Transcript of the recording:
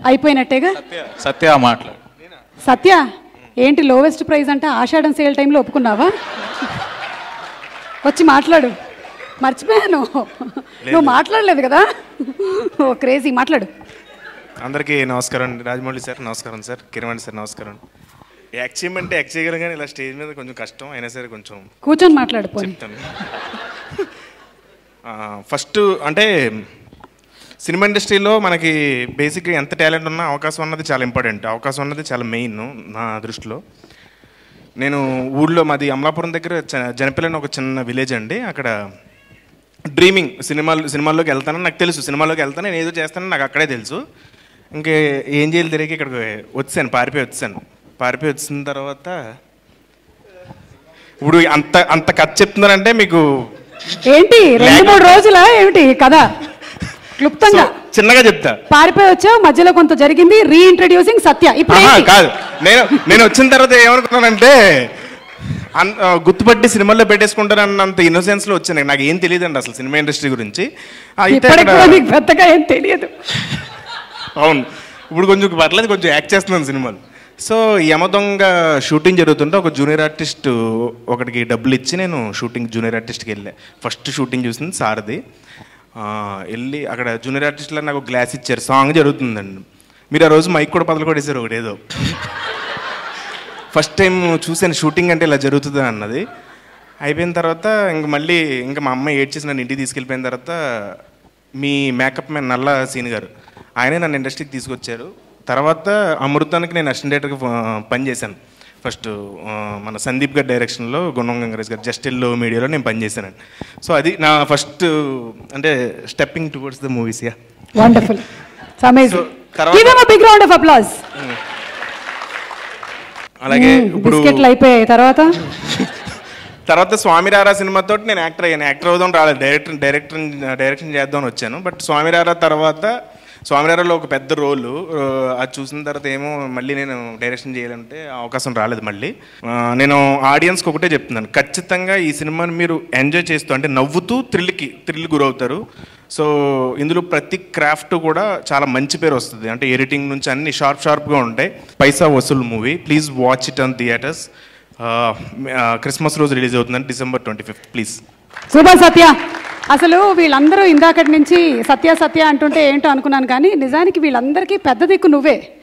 అయిపోయినట్టేగా సత్య సత్య మాట్లాడు సత్య ఏంటి lowest price అంటే ఆషాఢం సేల్ టైంలో ఒప్పుకున్నావా వచ్చి మాట్లాడు మర్చిపోయాను నువ్వు మాట్లాడలేదు కదా ఓ క్రేజీ మాట్లాడు అందరికీ నమస్కారం అండి రాజమౌళి సార్ నమస్కారం సార్ కిరణ్ సార్ నమస్కారం యాక్ట్ చేయమంటే యాక్ట్ చేయగలం కానీ ఇలా స్టేజ్ మీద కొంచెం కష్టం అయినా సరే కొంచెం కూర్చొని మాట్లాడు పోనీ చెప్తాను ఫస్ట్ అంటే సినిమా ఇండస్ట్రీలో మనకి బేసిక్గా ఎంత టాలెంట్ ఉన్నా అవకాశం అన్నది చాలా ఇంపార్టెంట్ అవకాశం అన్నది చాలా మెయిన్ నా దృష్టిలో నేను ఊళ్ళో మాది అమలాపురం దగ్గర చ- జనపల్లి అని ఒక చిన్న విలేజ్ అండి అక్కడ డ్రీమింగ్ సినిమాలు సినిమాల్లోకి వెళ్తానని నాకు తెలుసు సినిమాలోకి వెళ్తాను నేను ఏదో చేస్తానని నాకు అక్కడే తెలుసు ఇంకే ఏం చేయాలి తిరిగి ఇక్కడికి వచ్చాను పారిపోయి వచ్చాను పారిపోయి వచ్చిన తర్వాత ఇప్పుడు అంత అంత కథ చెప్తున్నారంటే మీకు ఏంటి రెండు మూడు రోజులా ఏమిటి కదా క్లుప్తంగా చిన్నగా చెప్తా పారిపోయి వచ్చావు మధ్యలో కొంత జరిగింది రీఇంట్రడ్యూసింగ్ సత్య ఇప్పుడు ఆహా, ఏంటి? కాదు నేను నేను వచ్చిన తర్వాత ఏమనుకున్నానంటే అన్- ఆ, గుర్తుపట్టి సినిమాల్లో పెట్టేసుకుంటారన్నంత ఇన్నోసెన్స్ లో వచ్చాను నాకు ఏం తెలియదండి అసలు సినిమా ఇండస్ట్రీ గురించి అయితే ఇప్పటికి అక్కడ- కూడా నీకు పెద్దగా ఏం తెలియదు అవును ఇప్పుడు కొంచెం పర్లేదు కొంచెం యాక్ట్ చేస్తున్నాను సినిమాలు సో యమదొంగ షూటింగ్ జరుగుతుంటే ఒక జూనియర్ ఆర్టిస్ట్ ఒకటికి డబ్బులు ఇచ్చి నేను షూటింగ్ జూనియర్ ఆర్టిస్ట్కి వెళ్ళా ఫస్ట్ షూటింగ్ చూసింది సారది ఆ, వెళ్ళి అక్కడ జూనియర్ ఆర్టిస్ట్లో నాకు గ్లాస్ ఇచ్చారు సాంగ్ జరుగుతుందండి మీరు ఆ రోజు మైక్ కూడా పదలు కొట్టేశారు ఒకటి ఏదో ఫస్ట్ టైం చూశాను షూటింగ్ అంటే ఇలా జరుగుతుంది అన్నది అయిపోయిన తర్వాత ఇంక మళ్ళీ ఇంకా మా అమ్మ ఏడ్చేసి నన్ను ఇంటికి తీసుకెళ్ళిపోయిన తర్వాత మీ మేకప్ మ్యాన్ నల్ల సీన్ గారు ఆయనే నన్ను ఇండస్ట్రీకి తీసుకొచ్చారు తర్వాత అమృతానికి నేను అసిస్టెంట్ డైరెక్టర్గా పని చేశాను ఫస్ట్ ఆ, మన సందీప్ గారి డైరెక్షన్లో గుణం గంగరాజ్ గారు జస్ట్ ఎల్లో మీడియాలో నేను పనిచేశానండి సో అది నా ఫస్ట్ అంటే stepping towards the movies yeah wonderful amazing తర్వాత- give him big round of applause అలాగే ఇప్పుడు బిస్కెట్లు అయిపోయాయి తర్వాత తర్వాత స్వామిరారా సినిమాతో నేను యాక్టర్ అయ్యాను యాక్టర్ అవుదాం రాలేదు డైరెక్టర్ డైరెక్టర్ డైరెక్షన్ చేద్దామని వచ్చాను బట్ స్వామిరారా తర్వాత స్వామిరారాలో ఒక పెద్ద రోలు అది చూసిన తర్వాత ఏమో మళ్ళీ నేను డైరెక్షన్ చేయాలంటే అవకాశం రాలేదు మళ్ళీ ఆ, నేను ఆడియన్స్కి ఒకటే చెప్తున్నాను ఖచ్చితంగా ఈ సినిమాని మీరు ఎంజాయ్ చేస్తూ అంటే నవ్వుతూ థ్రిల్కి థ్రిల్ గురవుతారు సో ఇందులో ప్రతి క్రాఫ్ట్ కూడా చాలా మంచి పేరు వస్తుంది అంటే ఎడిటింగ్ నుంచి అన్ని షార్ప్ షార్ప్గా ఉంటాయి paisa vasool movie please watch it on theaters Christmas రోజు రిలీజ్ అవుతుందండి December twenty fifth please super Satya అసలు వీళ్ళందరూ ఇందాకటి నుంచి సత్య సత్య అంటుంటే ఏంటో అనుకున్నాను కానీ నిజానికి వీళ్ళందరికీ పెద్ద దిక్కు నువ్వే